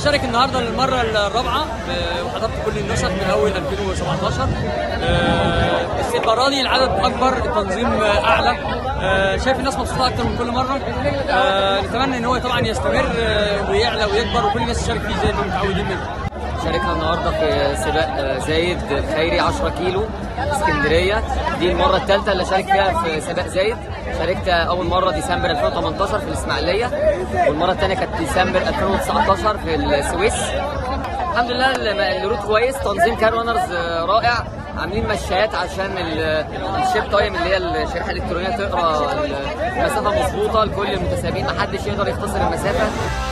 بشارك النهارده للمره الرابعه آه، وحضرت كل النسخ من اول 2017 آه، بس المره دي العدد اكبر التنظيم آه، اعلى آه، شايف الناس مبسوطه اكتر من كل مره آه، نتمنى ان هو طبعا يستمر آه، ويعلى ويكبر وكل الناس تشارك فيه زي ما متعودين منه شاركنا النهارده في سباق آه، زايد الخيري 10 كيلو اسكندريه دي المره الثالثه اللي شارك فيها في سباق زايد شاركت اول مره ديسمبر 2018 في الاسماعيليه والمره الثانيه كانت ديسمبر 2019 في السويس الحمد لله الم- الروت كويس تنظيم كار رانرز آه، رائع عاملين مشايات عشان ال- الشيب تايم اللي هي الشريحه الالكترونيه تقرا المسافه مظبوطه لكل المتسابقين محدش يقدر يختصر المسافه